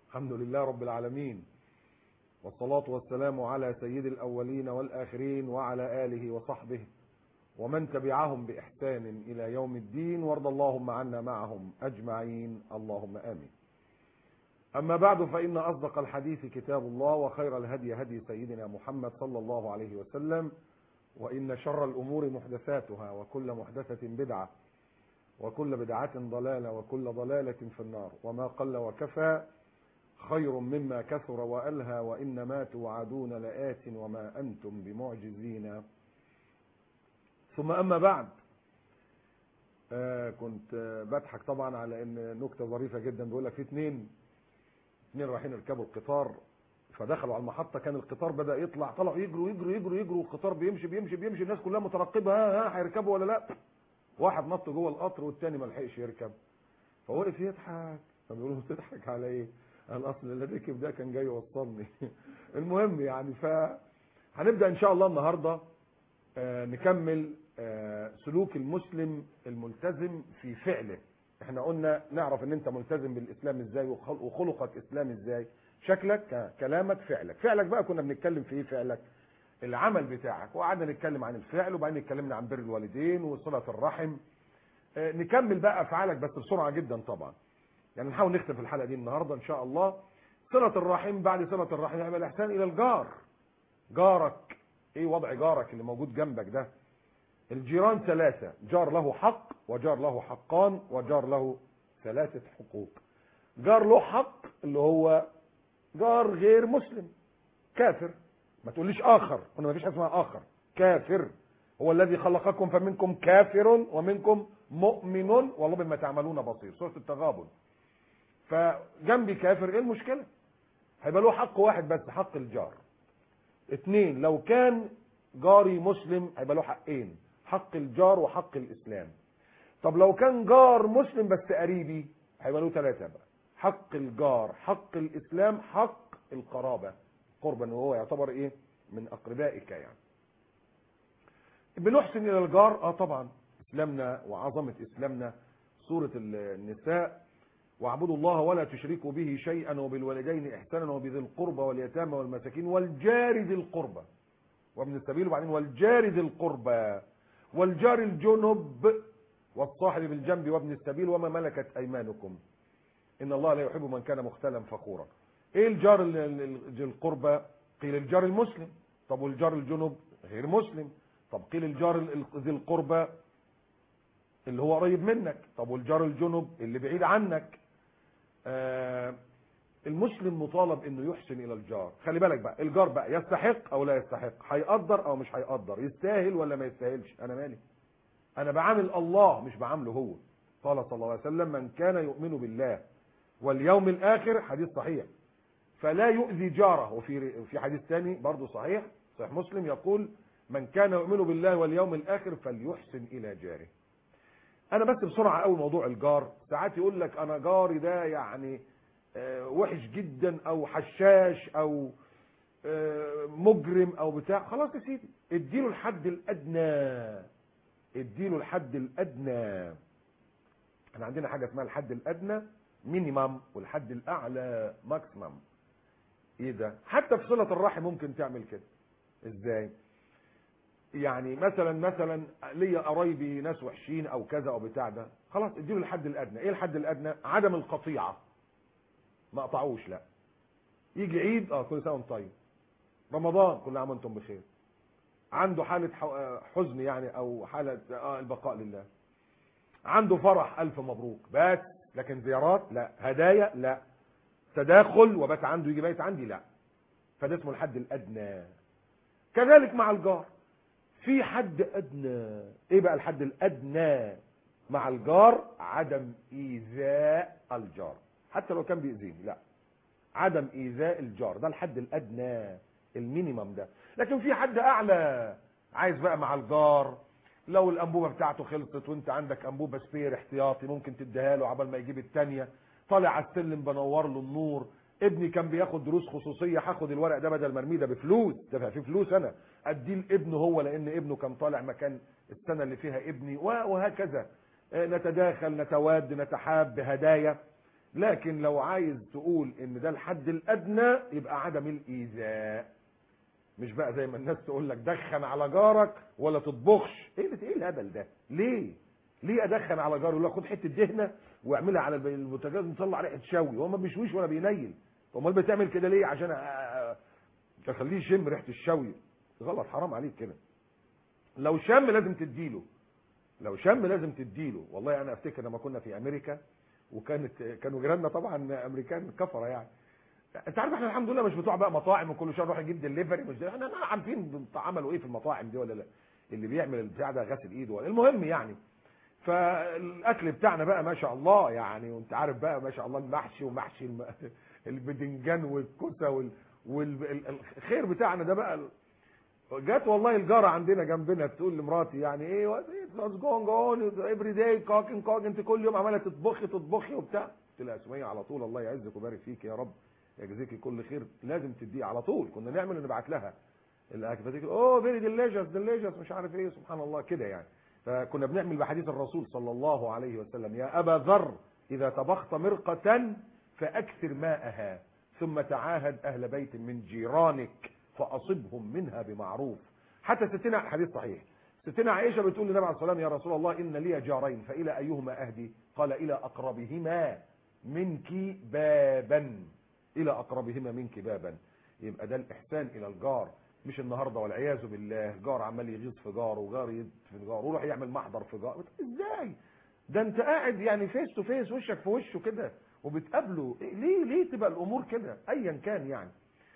الحمد لله رب العالمين والصلاة والسلام على سيد الأولين والآخرين وعلى آله وصحبه ومن تبعهم بإحسان إلى يوم الدين وارض اللهم عنا معهم أجمعين اللهم آمين أما بعد فإن أصدق الحديث كتاب الله وخير الهدي هدي سيدنا محمد صلى الله عليه وسلم وإن شر الأمور محدثاتها وكل محدثة بدعة وكل بدعة ضلالة وكل ضلالة في النار وما قل وكفى خير مما كثر وألهى وإنما توعدون لآت وما أنتم بمعجزين ثم أما بعد آه كنت آه بضحك طبعا على ان نكته ظريفه جدا بيقول لك في اثنين اثنين رايحين يركبوا القطار فدخلوا على المحطه كان القطار بدا يطلع طلعوا يجروا يجروا يجروا يجروا والقطار بيمشي بيمشي بيمشي الناس كلها مترقبه ها ها هيركبوا ولا لا واحد نط جوه القطر والتاني ما لحقش يركب فوقف يضحك فبيقول له تضحك على ايه؟ الاصل اللي ركب ده كان جاي يوصلني المهم يعني ف هنبدا ان شاء الله النهارده آه نكمل آه سلوك المسلم الملتزم في فعله احنا قلنا نعرف ان انت ملتزم بالاسلام ازاي وخلقك اسلام ازاي شكلك كلامك فعلك فعلك بقى كنا بنتكلم في ايه فعلك العمل بتاعك وقعدنا نتكلم عن الفعل وبعدين اتكلمنا عن بر الوالدين وصله الرحم آه نكمل بقى افعالك بس بسرعه جدا طبعا يعني نحاول نختم في الحلقه دي النهارده ان شاء الله صله الرحم بعد صله الرحم يعمل الاحسان الى الجار جارك ايه وضع جارك اللي موجود جنبك ده الجيران ثلاثة جار له حق وجار له حقان وجار له ثلاثة حقوق جار له حق اللي هو جار غير مسلم كافر ما تقوليش آخر قلنا ما فيش حاجة اسمها آخر كافر هو الذي خلقكم فمنكم كافر ومنكم مؤمن والله بما تعملون بصير سورة التغابن فجنبي كافر ايه المشكلة هيبقى له حق واحد بس حق الجار اتنين لو كان جاري مسلم هيبقى له حقين حق الجار وحق الاسلام طب لو كان جار مسلم بس قريبي هيبقى له ثلاثه بقى حق الجار حق الاسلام حق القرابه قربا وهو يعتبر ايه من اقربائك يعني بنحسن الى الجار اه طبعا اسلامنا وعظمه اسلامنا سوره النساء واعبدوا الله ولا تشركوا به شيئا وبالوالدين احسانا وبذي القربى واليتامى والمساكين والجار ذي القربى وابن السبيل وبعدين والجار ذي القربى والجار الجنب والصاحب بالجنب وابن السبيل وما ملكت ايمانكم ان الله لا يحب من كان مختالا فخورا ايه الجار ذي القربى قيل الجار المسلم طب والجار الجنب غير مسلم طب قيل الجار ذي القربى اللي هو قريب منك طب والجار الجنب اللي بعيد عنك آه المسلم مطالب انه يحسن الى الجار خلي بالك بقى الجار بقى يستحق او لا يستحق هيقدر او مش هيقدر يستاهل ولا ما يستاهلش انا مالي انا بعامل الله مش بعامله هو قال صلى الله عليه وسلم من كان يؤمن بالله واليوم الاخر حديث صحيح فلا يؤذي جاره وفي في حديث ثاني برضه صحيح صحيح مسلم يقول من كان يؤمن بالله واليوم الاخر فليحسن الى جاره انا بس بسرعه قوي موضوع الجار ساعات يقول لك انا جاري ده يعني وحش جدا او حشاش او مجرم او بتاع خلاص يا سيدي اديله الحد الادنى اديله الحد الادنى احنا عندنا حاجه اسمها الحد الادنى مينيمم والحد الاعلى ماكسيمم ايه ده حتى في صله الرحم ممكن تعمل كده ازاي يعني مثلا مثلا ليا قرايبي ناس وحشين او كذا او بتاع ده خلاص اديله الحد الادنى ايه الحد الادنى عدم القطيعه ما قطعوش لا يجي عيد اه كل سنه وانتم طيب رمضان كل عام وانتم بخير عنده حاله حزن يعني او حاله آه البقاء لله عنده فرح الف مبروك بس لكن زيارات لا هدايا لا تداخل وبات عنده يجي بيت عندي لا فده اسمه الحد الادنى كذلك مع الجار في حد ادنى ايه بقى الحد الادنى مع الجار عدم ايذاء الجار حتى لو كان بيأذيني لا عدم ايذاء الجار ده الحد الادنى المينيمم ده لكن في حد اعلى عايز بقى مع الجار لو الانبوبه بتاعته خلصت وانت عندك انبوبه سبير احتياطي ممكن تديها له عبال ما يجيب الثانيه طالع على السلم بنور له النور ابني كان بياخد دروس خصوصيه هاخد الورق ده بدل مرميه ده بفلوس دافع فيه فلوس انا اديه لابنه هو لان ابنه كان طالع مكان السنه اللي فيها ابني وهكذا نتداخل نتواد نتحاب بهدايا لكن لو عايز تقول ان ده الحد الادنى يبقى عدم الايذاء مش بقى زي ما الناس تقول لك دخن على جارك ولا تطبخش ايه ده ايه الهبل ده ليه ليه ادخن على جاري ولا خد حته دهنه واعملها على الب- البوتاجاز نطلع ريحه شوي هو ما بيشويش ولا بينيل امال بتعمل كده ليه عشان أ- أ- اخليه يشم ريحه الشوي غلط حرام عليك كده لو شم لازم تديله لو شم لازم تديله والله انا افتكر لما كنا في امريكا وكانت كانوا جيراننا طبعا امريكان كفره يعني انت عارف احنا الحمد لله مش بتوع بقى مطاعم وكل شويه نروح نجيب دليفري مش ده. احنا عارفين عملوا ايه في المطاعم دي ولا لا اللي بيعمل البتاع ده غسل ايده ولا المهم يعني فالاكل بتاعنا بقى ما شاء الله يعني وانت عارف بقى ما شاء الله المحشي ومحشي الم... البدنجان والكوسه وال... والخير بتاعنا ده بقى جت والله الجاره عندنا جنبنا تقول لمراتي يعني ايه واتس جوينج اون افري داي كوكينج كوك انت كل يوم عماله تطبخي تطبخي وبتاع قلت لها سميه على طول الله يعزك ويبارك فيك يا رب يجزيكي كل خير لازم تديه على طول كنا نعمل نبعت لها الاكل فتيجي اوه فيري ديليجس ديليجس مش عارف ايه سبحان الله كده يعني فكنا بنعمل بحديث الرسول صلى الله عليه وسلم يا ابا ذر اذا طبخت مرقه فاكثر ماءها ثم تعاهد اهل بيت من جيرانك فاصبهم منها بمعروف حتى ستنا حديث صحيح ستنا عائشه بتقول للنبي عليه الصلاه والسلام يا رسول الله ان لي جارين فالى ايهما اهدي قال الى اقربهما منك بابا الى اقربهما منك بابا يبقى ده الاحسان الى الجار مش النهارده والعياذ بالله جار عمال يغيظ في جاره وجار يد في جاره ويروح يعمل محضر في جاره ازاي ده انت قاعد يعني فيس تو فيس وشك في وشه كده وبتقابله إيه ليه ليه تبقى الامور كده ايا كان يعني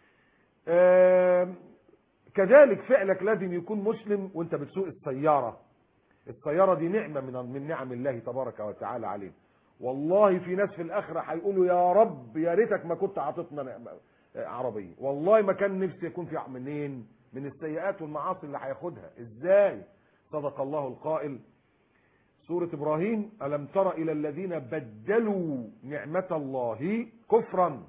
آم، كذلك فعلك لازم يكون مسلم وانت بتسوق السياره السياره دي نعمه من من نعم الله تبارك وتعالى علينا والله في ناس في الاخره هيقولوا يا رب يا ريتك ما كنت عاطتنا نعمة- عربيه والله ما كان نفسي يكون في منين من السيئات والمعاصي اللي هياخدها ازاي صدق الله القائل سورة إبراهيم ألم تر إلى الذين بدلوا نعمة الله كفرا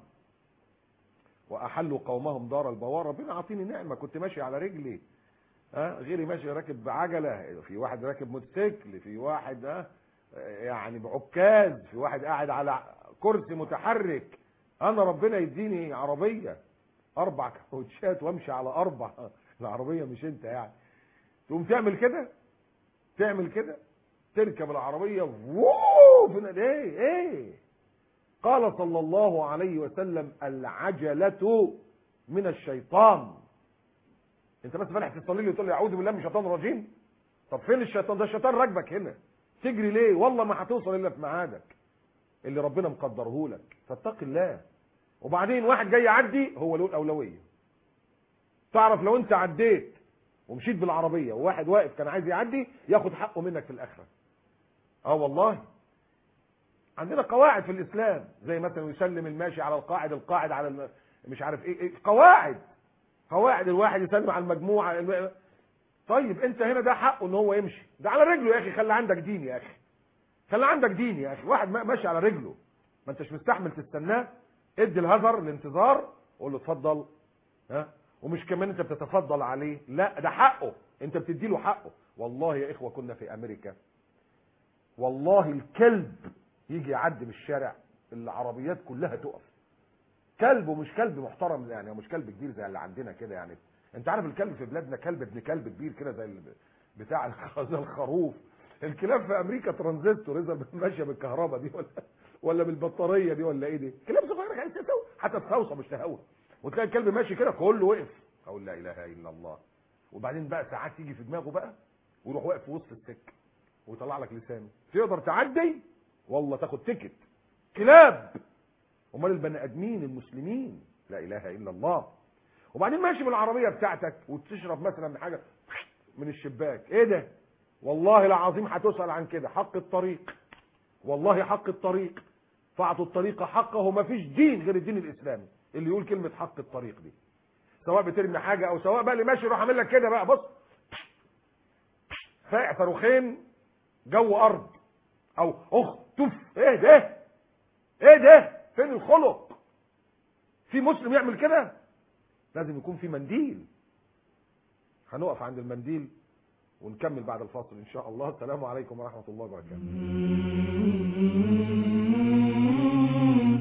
وأحلوا قومهم دار البوار ربنا عاطيني نعمة كنت ماشي على رجلي ها غيري ماشي راكب بعجلة في واحد راكب موتوسيكل في واحد ها يعني بعكاز في واحد قاعد على كرسي متحرك أنا ربنا يديني عربية أربع كاوتشات وأمشي على أربع العربية مش أنت يعني تقوم تعمل كده تعمل كده تركب العربية ووو في ال- ايه ايه قال صلى الله عليه وسلم العجلة من الشيطان انت بس فالح تصلي لي وتقول لي اعوذ بالله من الشيطان الرجيم طب فين الشيطان ده الشيطان راكبك هنا تجري ليه والله ما هتوصل الا في ميعادك اللي ربنا مقدره لك فاتق الله وبعدين واحد جاي يعدي هو له الاولويه تعرف لو انت عديت ومشيت بالعربيه وواحد واقف كان عايز يعدي ياخد حقه منك في الاخره اه والله عندنا قواعد في الاسلام زي مثلا يسلم الماشي على القاعد القاعد على الم... مش عارف ايه, إيه قواعد قواعد الواحد يسلم على المجموعه الم... طيب انت هنا ده حقه ان هو يمشي ده على رجله يا اخي خلي عندك دين يا اخي خلي عندك دين يا اخي واحد ما- ماشي على رجله ما انتش مستحمل تستناه ادي الهزر الانتظار قول له اتفضل ها ومش كمان انت بتتفضل عليه لا ده حقه انت بتدي له حقه والله يا اخوه كنا في امريكا والله الكلب يجي يعدي من الشارع العربيات كلها تقف كلب ومش كلب محترم يعني هو مش كلب كبير زي اللي عندنا كده يعني انت عارف الكلب في بلادنا كلب ابن كلب كبير كده زي ال- بتاع الخ- زي الخروف الكلاب في امريكا ترانزستور اذا ماشيه بالكهرباء دي ولا ولا بالبطاريه دي ولا ايه دي كلاب صغيره يعني تسوي حتى تصوصه مش تهوى وتلاقي الكلب ماشي كده كله وقف اقول لا اله الا الله وبعدين بقى ساعات تيجي في دماغه بقى ويروح واقف في وسط السكه ويطلع لك لسانه تقدر تعدي والله تاخد تيكت كلاب امال البني ادمين المسلمين لا اله الا الله وبعدين ماشي بالعربيه بتاعتك وتشرب مثلا من حاجه من الشباك ايه ده والله العظيم هتسال عن كده حق الطريق والله حق الطريق فاعطوا الطريق حقه ما فيش دين غير الدين الاسلامي اللي يقول كلمه حق الطريق دي سواء بترمي حاجه او سواء بقى اللي ماشي يروح عامل لك كده بقى بص فاقع صاروخين جو ارض او اخ تف ايه ده ايه ده فين الخلق في مسلم يعمل كده لازم يكون في منديل هنقف عند المنديل ونكمل بعد الفاصل ان شاء الله السلام عليكم ورحمه الله وبركاته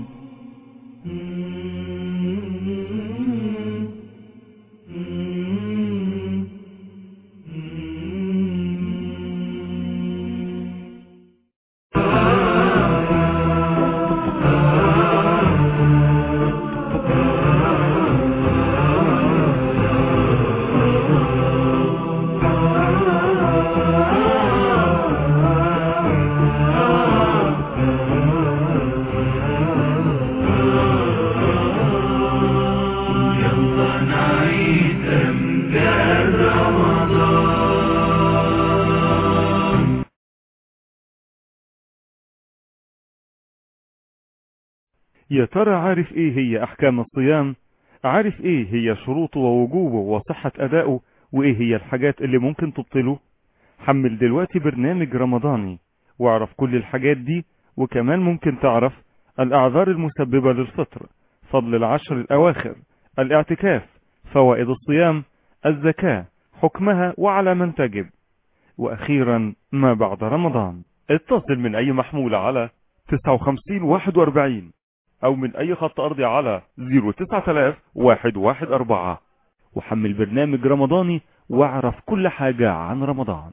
يا ترى عارف ايه هي احكام الصيام عارف ايه هي شروطه ووجوبه وصحة ادائه وايه هي الحاجات اللي ممكن تبطله حمل دلوقتي برنامج رمضاني واعرف كل الحاجات دي وكمان ممكن تعرف الاعذار المسببة للفطر فضل العشر الاواخر الاعتكاف فوائد الصيام الزكاة حكمها وعلى من تجب واخيرا ما بعد رمضان اتصل من اي محمول على 59 41 او من اي خط ارضي على 09114 وحمل برنامج رمضاني واعرف كل حاجة عن رمضان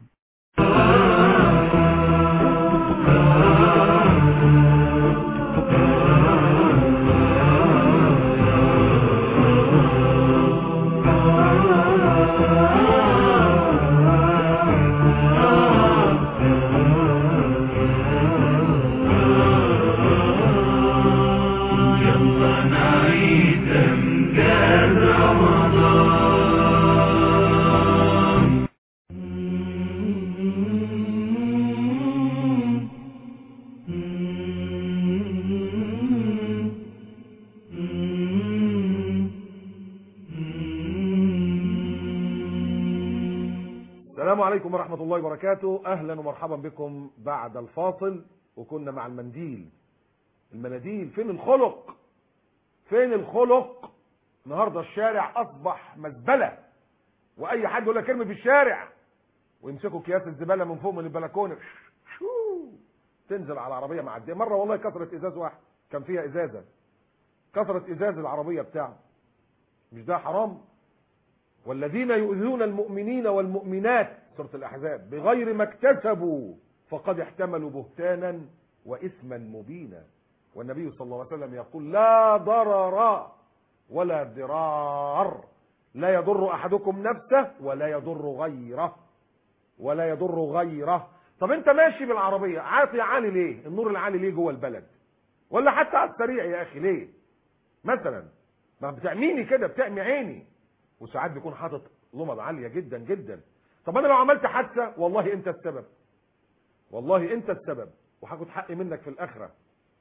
السلام عليكم ورحمة الله وبركاته أهلا ومرحبا بكم بعد الفاصل وكنا مع المنديل المناديل فين الخلق فين الخلق النهاردة الشارع أصبح مزبلة وأي حد يقول لك ارمي في الشارع ويمسكوا أكياس الزبالة من فوق من البلكونة شو تنزل على العربية معدية مرة والله كسرت إزاز واحد كان فيها إزازة كسرت إزاز العربية بتاعه مش ده حرام والذين يؤذون المؤمنين والمؤمنات سورة الأحزاب بغير ما اكتسبوا فقد احتملوا بهتانا وإثما مبينا والنبي صلى الله عليه وسلم يقول لا ضرر ولا ضرار لا يضر أحدكم نفسه ولا يضر غيره ولا يضر غيره طب انت ماشي بالعربية عاطي عالي ليه النور العالي ليه جوه البلد ولا حتى على السريع يا أخي ليه مثلا ما بتعميني كده بتعمي عيني وساعات بيكون حاطط لمض عاليه جدا جدا طب انا لو عملت حادثه والله انت السبب والله انت السبب وهاخد حقي منك في الاخره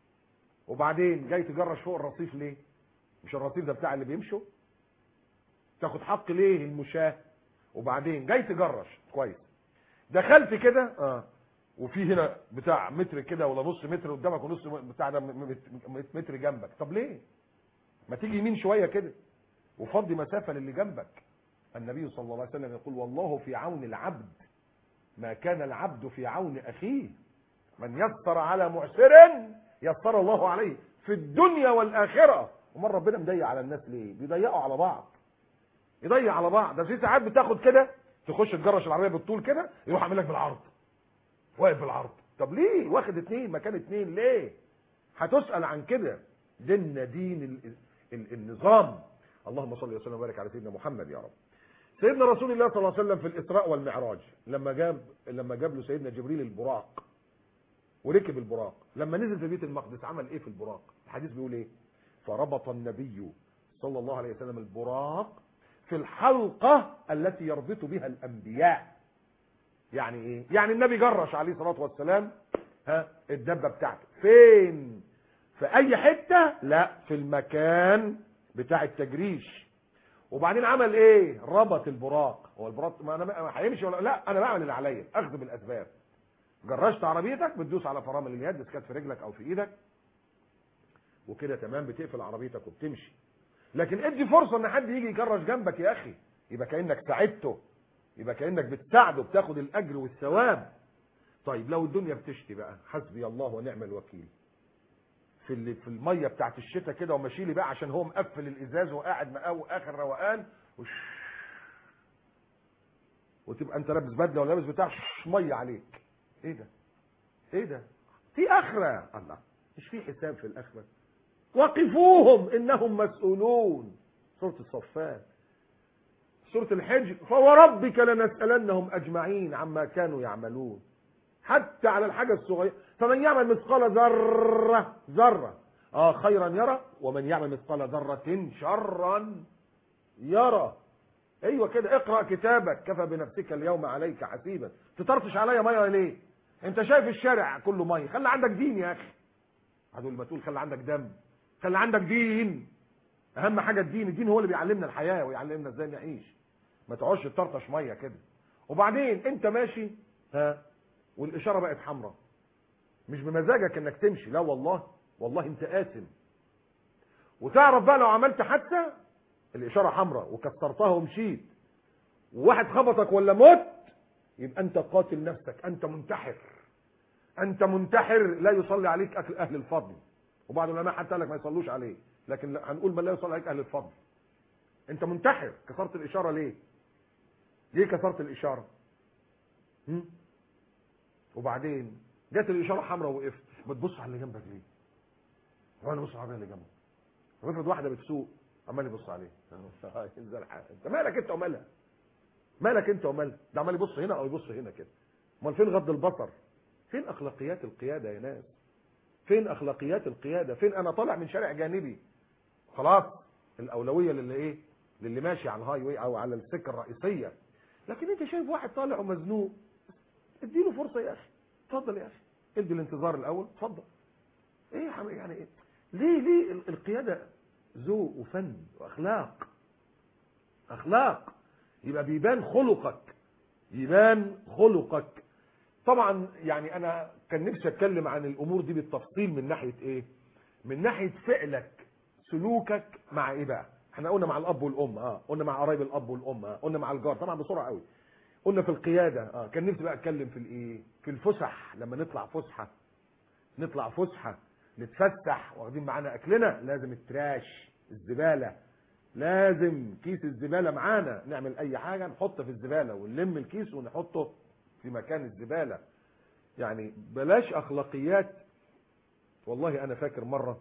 وبعدين جاي تجرش فوق الرصيف ليه مش الرصيف ده بتاع اللي بيمشوا تاخد حق ليه المشاه وبعدين جاي تجرش كويس دخلت كده اه وفي هنا بتاع متر كده ولا نص متر قدامك ونص بتاع ده متر جنبك طب ليه ما تيجي يمين شويه كده وفضي مسافة للي جنبك النبي صلى الله عليه وسلم يقول والله في عون العبد ما كان العبد في عون أخيه من يسر على معسر يسر الله عليه في الدنيا والآخرة ومر ربنا مضيق على الناس ليه بيضيقوا على بعض يضيق على بعض ده في ساعات بتاخد كده تخش تجرش العربية بالطول كده يروح عامل لك بالعرض واقف بالعرض طب ليه واخد اتنين مكان اتنين ليه هتسأل عن كده ديننا دين ال- ال- النظام اللهم صل وسلم وبارك على سيدنا محمد يا رب سيدنا رسول الله صلى الله عليه وسلم في الاسراء والمعراج لما جاب لما جاب له سيدنا جبريل البراق وركب البراق لما نزل في بيت المقدس عمل ايه في البراق الحديث بيقول ايه فربط النبي صلى الله عليه وسلم البراق في الحلقة التي يربط بها الانبياء يعني ايه يعني النبي جرش عليه الصلاة والسلام ها الدبة بتاعته فين في اي حتة لا في المكان بتاع التجريش وبعدين عمل ايه ربط البراق هو البراق ما انا ما هيمشي ولا لا انا بعمل اللي عليا اخذ بالاسباب جرشت عربيتك بتدوس على فرامل اليد اذا كانت في رجلك او في ايدك وكده تمام بتقفل عربيتك وبتمشي لكن ادي فرصه ان حد يجي يجرش جنبك يا اخي يبقى كانك ساعدته يبقى كانك بتساعده بتاخد الاجر والثواب طيب لو الدنيا بتشتي بقى حسبي الله ونعم الوكيل في ال- في الميه بتاعت الشتاء كده وماشي لي بقى عشان هو مقفل الازاز وقاعد مقاوي اخر روقان وش وتبقى انت لابس بدله ولا لابس بتاع شش ميه عليك ايه ده ايه ده في اخره الله مش في حساب في الاخره وقفوهم انهم مسؤولون سوره الصفات سوره الحج فوربك لنسالنهم اجمعين عما كانوا يعملون حتى على الحاجه الصغيره فمن يعمل مثقال ذره ذره اه خيرا يرى ومن يعمل مثقال ذره شرا يرى ايوه كده اقرا كتابك كفى بنفسك اليوم عليك حسيبا تطرطش عليا ميه ليه انت شايف الشارع كله ميه خلي عندك دين يا اخي هتقول ما تقول خلي عندك دم خلي عندك دين اهم حاجه الدين الدين هو اللي بيعلمنا الحياه ويعلمنا ازاي نعيش ما تقعدش تطرطش ميه كده وبعدين انت ماشي ها والاشاره بقت حمراء مش بمزاجك انك تمشي لا والله والله انت آثم وتعرف بقى لو عملت حادثه الاشاره حمراء وكسرتها ومشيت وواحد خبطك ولا مت يبقى انت قاتل نفسك انت منتحر انت منتحر لا يصلي عليك أكل اهل الفضل وبعض العلماء حتى قال لك ما يصلوش عليه لكن لا- هنقول من لا يصلي عليك اهل الفضل انت منتحر كسرت الاشاره ليه ليه كسرت الاشاره هم؟ وبعدين جت الاشاره حمراء وقفت بتبص على اللي جنبك ليه هو انا بص على اللي جنبك طب افرض واحده بتسوق عمال يبص عليه انزل حق. انت مالك انت ومالها مالك انت ومالها ده عمال يبص هنا او يبص هنا كده امال فين غض البصر فين اخلاقيات القياده يا ناس فين اخلاقيات القياده فين انا طالع من شارع جانبي خلاص الاولويه للي ايه للي ماشي على الهاي واي او على السكه الرئيسيه لكن انت شايف واحد طالع ومزنوق اديله فرصه يا اخي اتفضل يا اخي ادي الانتظار الاول اتفضل ايه يا حبيبي يعني ايه ليه ليه ال- القياده ذوق وفن واخلاق اخلاق يبقى بيبان خلقك يبان خلقك طبعا يعني انا كان نفسي اتكلم عن الامور دي بالتفصيل من ناحيه ايه من ناحيه فعلك سلوكك مع ايه بقى احنا قلنا مع الاب والام اه قلنا مع قرايب الاب والام اه قلنا مع الجار طبعا بسرعه قوي قلنا في القياده اه كان نفسي بقى اتكلم في الايه في الفسح لما نطلع فسحه نطلع فسحه نتفسح واخدين معانا اكلنا لازم التراش الزباله لازم كيس الزباله معانا نعمل اي حاجه نحط في الزباله ونلم الكيس ونحطه في مكان الزباله يعني بلاش اخلاقيات والله انا فاكر مره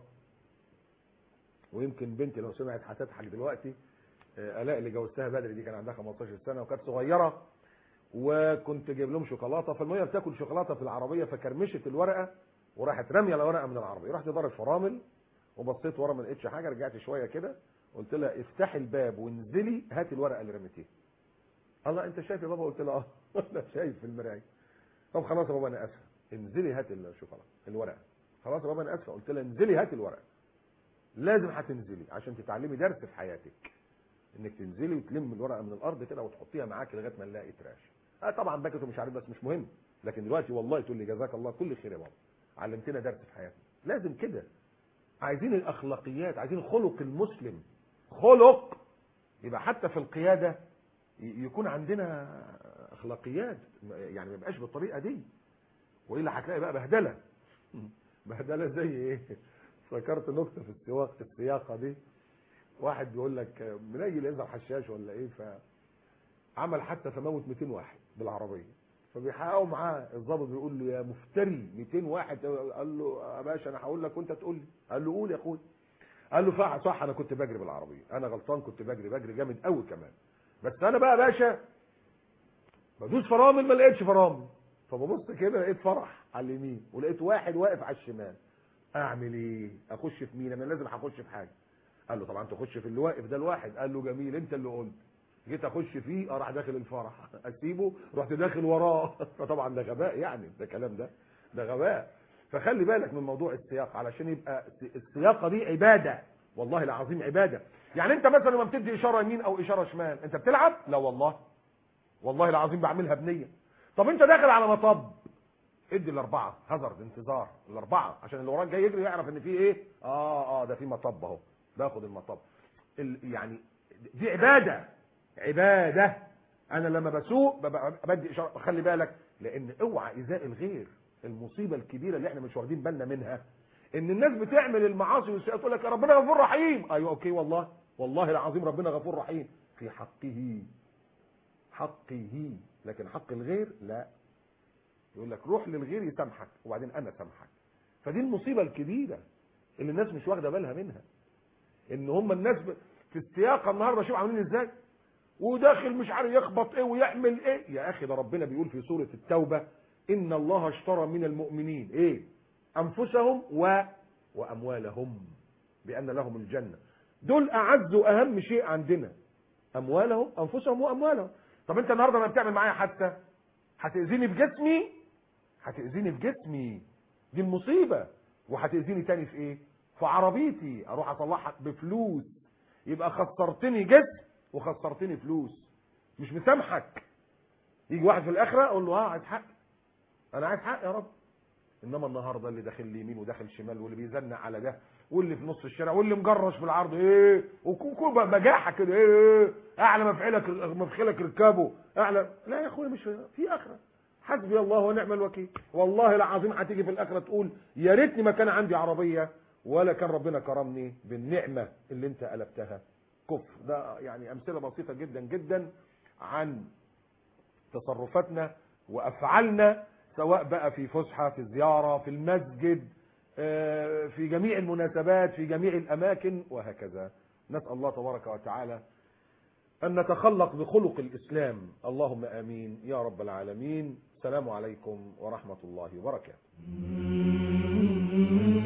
ويمكن بنتي لو سمعت هتضحك دلوقتي آه، الاء اللي جوزتها بدري دي كان عندها 15 سنه وكانت صغيره وكنت جايب لهم شوكولاته فالميه بتاكل شوكولاته في العربيه فكرمشت الورقه وراحت راميه الورقه من العربيه رحت ضارب فرامل وبصيت ورا ما لقيتش حاجه رجعت شويه كده قلت لها افتحي الباب وانزلي هاتي الورقه اللي رميتيها الله انت شايف يا بابا قلت لها اه انا شايف في المرايه طب خلاص يا بابا انا اسفه انزلي هاتي الشوكولاته الورقه خلاص يا بابا انا اسفه قلت لها انزلي هاتي الورقه لازم هتنزلي عشان تتعلمي درس في حياتك انك تنزلي وتلم الورقه من الارض كده وتحطيها معاك لغايه ما نلاقي تراش اه طبعا باكت ومش عارف بس مش مهم لكن دلوقتي والله تقول لي جزاك الله كل خير يا بابا علمتنا درس في حياتنا لازم كده عايزين الاخلاقيات عايزين خلق المسلم خلق يبقى حتى في القياده ي- يكون عندنا اخلاقيات يعني ما يبقاش بالطريقه دي والا هتلاقي بقى بهدله بهدله زي ايه فكرت نكته في السواق في السياقه دي واحد بيقول لك منيل يظهر حشاش ولا ايه فعمل حتى فموت 200 واحد بالعربيه فبيحققوا معاه الضابط بيقول له يا مفتري 200 واحد قال له يا باشا انا هقول لك وانت تقول لي قال له قول يا اخويا قال له صح صح انا كنت بجري بالعربيه انا غلطان كنت بجري بجري جامد قوي كمان بس انا بقى يا باشا بدوس فرامل ما لقيتش فرامل فببص كده لقيت فرح على اليمين ولقيت واحد واقف على الشمال اعمل ايه اخش في مين انا لازم هخش في حاجه قال له طبعا تخش في اللي واقف ده الواحد قال له جميل انت اللي قلت جيت اخش فيه اه راح داخل الفرح اسيبه رحت داخل وراه فطبعا ده غباء يعني ده كلام ده ده غباء فخلي بالك من موضوع السياق علشان يبقى السياقه دي عباده والله العظيم عباده يعني انت مثلا لما بتدي اشاره يمين او اشاره شمال انت بتلعب لا والله والله العظيم بعملها بنيه طب انت داخل على مطب ادي الاربعه هزرد انتظار الاربعه عشان اللي وراك جاي يجري يعرف ان في ايه اه اه ده في مطب اهو باخد المطب ال يعني دي عباده عباده انا لما بسوق ببقى بدي اشاره خلي بالك لان اوعى ايذاء الغير المصيبه الكبيره اللي احنا مش واخدين بالنا منها ان الناس بتعمل المعاصي والسيئات تقول لك يا ربنا غفور رحيم ايوه اوكي والله والله العظيم ربنا غفور رحيم في حقه حقه لكن حق الغير لا يقول لك روح للغير يسامحك وبعدين انا سامحك فدي المصيبه الكبيره اللي الناس مش واخده بالها منها ان هم الناس ب... في السياق النهارده شوف عاملين ازاي وداخل مش عارف يخبط ايه ويعمل ايه يا اخي ده ربنا بيقول في سوره التوبه ان الله اشترى من المؤمنين ايه انفسهم و واموالهم بان لهم الجنه دول اعز واهم شيء عندنا اموالهم انفسهم واموالهم طب انت النهارده لما بتعمل معايا حادثه هتاذيني في جسمي هتاذيني في جسمي دي المصيبه وهتاذيني تاني في ايه في عربيتي اروح اصلحها بفلوس يبقى خسرتني جسم وخسرتني فلوس مش مسامحك يجي واحد في الاخره اقول له اه عايز حق انا عايز حق يا رب انما النهارده اللي داخل يمين وداخل شمال واللي بيزنق على ده واللي في نص الشارع واللي مجرش في العرض ايه وكل بجاحه كده ايه اعلى مفعلك مفخلك ركابه اعلى لا يا اخويا مش في اخره حسبي الله ونعم الوكيل والله العظيم هتيجي في الاخره تقول يا ريتني ما كان عندي عربيه ولا كان ربنا كرمني بالنعمه اللي انت قلبتها كفر ده يعني امثله بسيطه جدا جدا عن تصرفاتنا وافعالنا سواء بقى في فسحه في زياره في المسجد في جميع المناسبات في جميع الاماكن وهكذا نسال الله تبارك وتعالى ان نتخلق بخلق الاسلام اللهم امين يا رب العالمين السلام عليكم ورحمه الله وبركاته